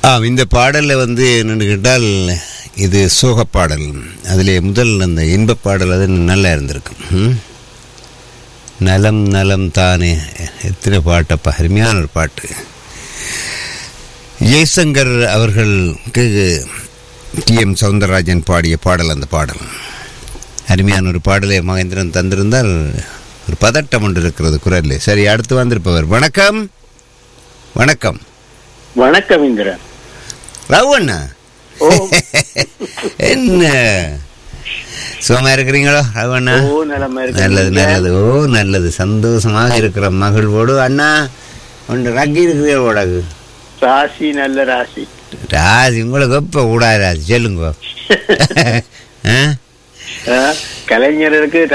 ஆம் இந்த பாடலில் வந்து என்னென்னு கேட்டால் இது சோக பாடல் அதிலே முதல் அந்த இன்ப பாடல் அது நல்லா இருந்திருக்கும் ம்? நலம் நலம் தானே எத்தனை பாட்டப்பா அருமையான ஒரு பாட்டு ஜெய்சங்கர் அவர்களுக்கு டி எம் சவுந்தரராஜன் பாடிய பாடல் அந்த பாடல் அருமையான ஒரு பாடலை மகேந்திரன் தந்திருந்தால் ஒரு பதட்டம் ஒன்று இருக்கிறது குரலில் சரி அடுத்து வந்திருப்பவர் வணக்கம் வணக்கம் வணக்கம் இந்திரன் ரவுண்ணா ஓ என்ன சுகமா இருக்கிறீங்களோ ரவுண்ணா ஓ நலமா இருக்கு நல்லது நல்லது ஓ நல்லது சந்தோஷமாக இருக்கிற மகிழ்வோடு அண்ணா ஒன்று ரக்கி இருக்கிறீர்கள் ஓடகு ராசி நல்ல ராசி ராசி உங்களுக்கு எப்போ கூடாது ராசி சொல்லுங்க ஆ ஆ, கலைஞருக்கு